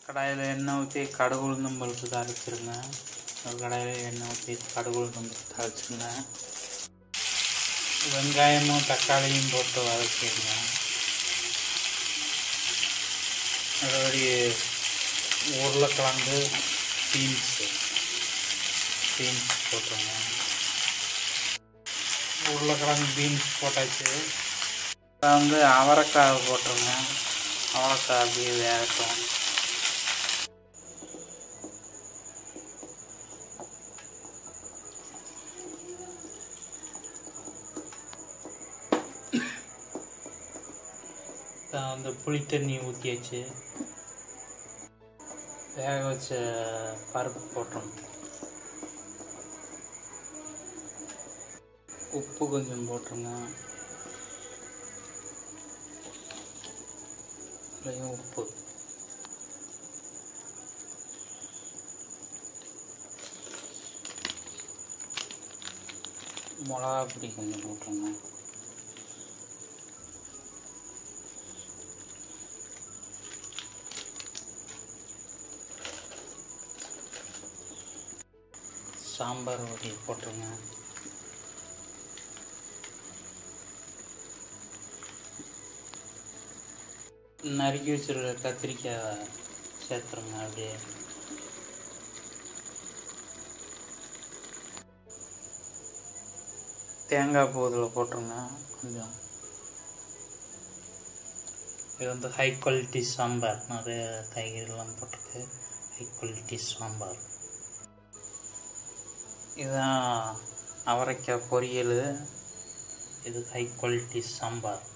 கடாயில் எண்ணெய் ஊற்றி கடுகு உளுந்தம் பருப்பு தாளிச்சிருங்க ஒரு கடாயில் எண்ணெய் ஊற்றி கடுகு உளுந்தம் பருப்பு தாளிச்சிருங்க வெங்காயமும் தக்காளியும் போட்டு வதக்கிடுங்க அதோடைய உருளைக்கிழங்கு பீன்ஸு பீன்ஸ் போட்டுருங்க உருளைக்கிழங்கு பீன்ஸ் போட்டாச்சு அப்புறம் வந்து அவரைக்காய் போட்டுருங்க அவரைக்காய் அப்படியே வேகட்டும் அப்புறம் வந்து புளி தண்ணி ஊற்றியாச்சு வேக வச்ச பருப்பு போட்டுருங்க உப்பு கொஞ்சம் போட்டுருங்க இதுலேயும் உப்பு மிளகா பொடி கொஞ்சம் போட்டுருங்க சாம்பார் பொடி போட்டுருங்க நறுக்கி வச்சிருக்க கத்திரிக்காய் சேர்த்துருங்க அப்படியே தேங்காய் பூ இதில் போட்டுருங்க கொஞ்சம் இது வந்து ஹை குவாலிட்டி சாம்பார் நிறைய காய்கறிலாம் போட்டிருக்கு ஹை குவாலிட்டி சாம்பார் இதுதான் அவரைக்காய் பொரியல் இது ஹை குவாலிட்டி சாம்பார்